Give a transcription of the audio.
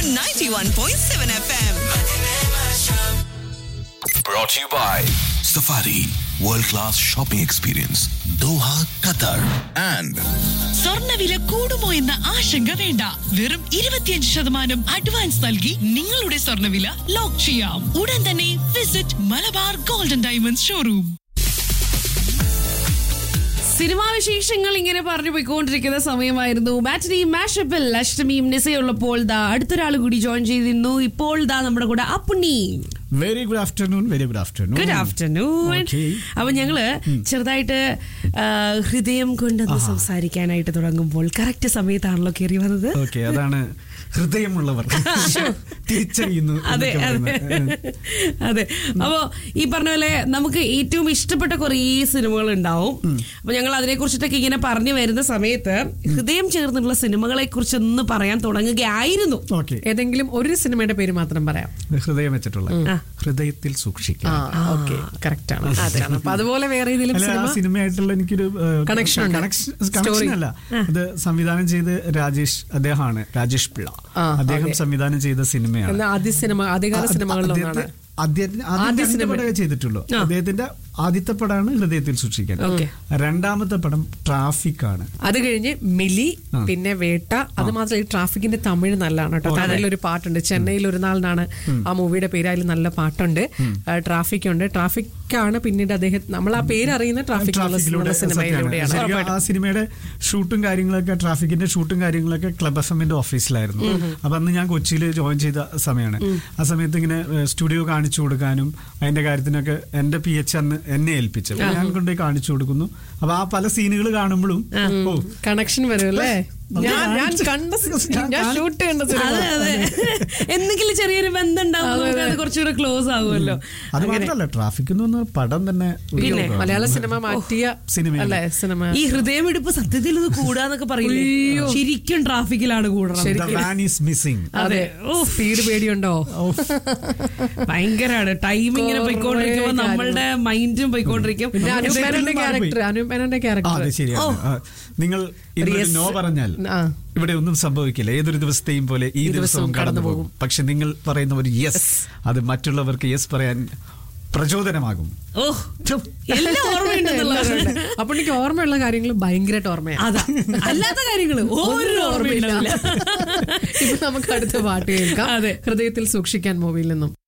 on 91.7 FM. Brought to you by Safari World Class Shopping Experience Doha, Qatar and സ്വർണ്ണവില കൂടുമോ എന്ന ആശങ്ക വേണ്ട വെറും ഇരുപത്തിയഞ്ച് ശതമാനം അഡ്വാൻസ് നൽകി നിങ്ങളുടെ സ്വർണ്ണവില ലോക്ക് ചെയ്യാം ഉടൻ തന്നെ visit Malabar golden diamonds showroom cinema വിശേഷങ്ങൾ ഇങ്ങനെ പറഞ്ഞു പോയിക്കൊണ്ടിരിക്കുന്ന സമയമായിരുന്നു മാറ്റിനി മാഷപ്പിൽ അഷ്ടമിയും നിസയുള്ളപ്പോൾ ദാ അടുത്തൊരാൾ കൂടി ജോയിൻ ചെയ്തിരുന്നു ഇപ്പോൾ ദാ നമ്മുടെ കൂടെ Appunni very good afternoon very good afternoon good afternoon Okay. അപ്പൊ ഞങ്ങള് ചെറുതായിട്ട് ആ, ഹൃദയം കൊണ്ടൊന്ന് സംസാരിക്കാനായിട്ട് തുടങ്ങുമ്പോൾ കറക്റ്റ് സമയത്താണല്ലോ കയറി വന്നത് ഓക്കെ അതാണ് ഹൃദയമുള്ളവർ തിരിച്ചറിയുന്നു അതെ എന്നൊക്കെ അതെ പറയുന്നത്. അതെ അപ്പോ ഈ പറഞ്ഞ പോലെ നമുക്ക് ഏറ്റവും ഇഷ്ടപ്പെട്ട കുറേ സിനിമകൾ ഉണ്ടാവും അപ്പൊ ഞങ്ങൾ അതിനെ കുറിച്ചിട്ടൊക്കെ ഇങ്ങനെ പറഞ്ഞു വരുന്ന സമയത്ത് ഹൃദയം ചേർന്നുള്ള സിനിമകളെ കുറിച്ചൊന്ന് പറയാൻ തുടങ്ങുകയായിരുന്നു ഓക്കെ ഏതെങ്കിലും ഒരു സിനിമയുടെ പേര് മാത്രം പറയാം ഹൃദയം വെച്ചിട്ടുള്ള ഹൃദയത്തിൽ സൂക്ഷിക്കാം ഓക്കെ കറക്റ്റ് ആണ് അതാണ്. അപ്പൊ അതുപോലെ വേറെ ഏതെങ്കിലും അല്ല, ആ സിനിമ സിനിമയായിട്ടുള്ള എനിക്കൊരു Connection ഉണ്ട്. Connection Story. അല്ല അത് സംവിധാനം ചെയ്ത് രാജേഷ് അദ്ദേഹമാണ് രാജേഷ് പിള്ള ആ, അദ്ദേഹം അതെ. സംവിധാനം ചെയ്ത സിനിമയാണ് എന്ന ആദ്യ സിനിമ ആദ്യകാല സിനിമകളിലൊന്നാണ് അദ്ദേഹത്തെ- അദ്ദേഹത്തിന് ആദ്യം ആദ്യ രണ്ട് സിനിമ. പടമേ ചെയ്തിട്ടുള്ളൂ അദ്ദേഹത്തിന്റെ ആദ്യത്തെ പടമാണ് ഹൃദയത്തിൽ സൂക്ഷിക്കാൻ Okay. രണ്ടാമത്തെ പടം ട്രാഫിക് ആണ് അത് കഴിഞ്ഞ് മിലി പിന്നെ വേട്ട അത് മാത്രമല്ല ഈ ട്രാഫിക്കിന്റെ തമിഴ് നല്ലതാണ് കേട്ടോ തമിഴിൽ ഒരു പാട്ടുണ്ട് ചെന്നൈയിൽ ഒരു നാളിനാണ് ആ മൂവിയുടെ പേര് അതിൽ നല്ല പാട്ടുണ്ട് ട്രാഫിക് ഉണ്ട് ട്രാഫിക് ആണ് പിന്നീട് അദ്ദേഹം നമ്മൾ ആ പേര് അറിയുന്ന ട്രാഫിക് ട്രാഫിക്കിലൂടെ സിനിമയിലൂടെയാണ് സത്യമാണ്. ശരിക്കും ആ സിനിമയുടെ ഷൂട്ടും കാര്യങ്ങളൊക്കെ ട്രാഫിക്കിന്റെ ഷൂട്ടും കാര്യങ്ങളൊക്കെ ക്ലബ് എഫ് എമ്മിന്റെ ഓഫീസിലായിരുന്നു അപ്പൊ അന്ന് ഞാൻ കൊച്ചിയിൽ ജോയിൻ ചെയ്ത സമയമാണ് ആ സമയത്ത് ഇങ്ങനെ സ്റ്റുഡിയോ കാണിച്ചു കൊടുക്കാനും അതിന്റെ കാര്യത്തിനൊക്കെ എന്റെ പി എച്ച് അന്ന് എന്നെ ഏൽപ്പിച്ചു അപ്പൊ ഞാൻ കൊണ്ടുപോയി കാണിച്ചു കൊടുക്കുന്നു അപ്പൊ ആ പല സീനുകൾ കാണുമ്പോഴും ഓ കണക്ഷൻ വരും അല്ലേ ഞാൻ ഞാൻ കണ്ട ഞാൻ- ഞാൻ ഷൂട്ട് കണ്ട സിനിമ അതെ അതെ എന്തെങ്കിലും ചെറിയൊരു ബന്ധം ഉണ്ടാവും നമുക്ക് അത് കുറച്ചുകൂടെ ക്ലോസ് ആകുമല്ലോ അത് മാത്രല്ല ട്രാഫിക് എന്ന് പറഞ്ഞ പടം തന്നെ ഒരു പിന്നെ ലോകമാണ്. മലയാള സിനിമ മാറ്റിയ സിനിമയില്. അല്ലേ സിനിമ ഈ ഹൃദയമിടിപ്പ് സത്യത്തിൽ ഇത് കൂടാന്നൊക്കെ പറയില്ലേ ശരിക്കും ട്രാഫിക്കിലാണ് കൂടണം The van is missing. അതെ ഓ. സ്പീഡ് പേടിയുണ്ടോ ഭയങ്കരമാണ് ടൈം ഇങ്ങനെ കുറേ പോയിക്കൊണ്ടിരിക്കുമ്പോ കാര്യങ്ങൾ. നമ്മളുടെ മൈൻഡും പോയിക്കൊണ്ടിരിക്കും പിന്നെ നമുക്ക് അനുപേനന്റെ ശരിക്കും ക്യാരക്ടർ മാറിപ്പോയി. അനുപേനന്റെ ആ, ക്യാരക്ടർ അത് ശരിയാണ് ആ, നിങ്ങൾ ഇന്നൊരു Yes. നോ പറഞ്ഞാൽ ആ. ഇവിടെ ഒന്നും സംഭവിക്കില്ല ഏതൊരു ദിവസത്തെയും പോലെ ഈ ദിവസവും കടന്നു പോകും പക്ഷെ നിങ്ങൾ പറയുന്ന ഒരു യെസ് അത് മറ്റുള്ളവർക്ക് യെസ് പറയാൻ പ്രചോദനമാകും ഓ എല്ലാം ഓർമ്മയുണ്ടെന്നുള്ളതാണ് അപ്പൊ എനിക്ക് ഓർമ്മയുള്ള കാര്യങ്ങൾ ഭയങ്കരമായിട്ട് ഓർമ്മയാണ് അതാ അല്ലാത്ത കാര്യങ്ങള് ഒരു ഓർമ്മയില്ല ഇപ്പൊ നമുക്ക് അടുത്ത പാട്ട് കേൾക്കാം അതെ. ഹൃദയത്തിൽ സൂക്ഷിക്കാൻ മൂവിയിൽ നിന്നും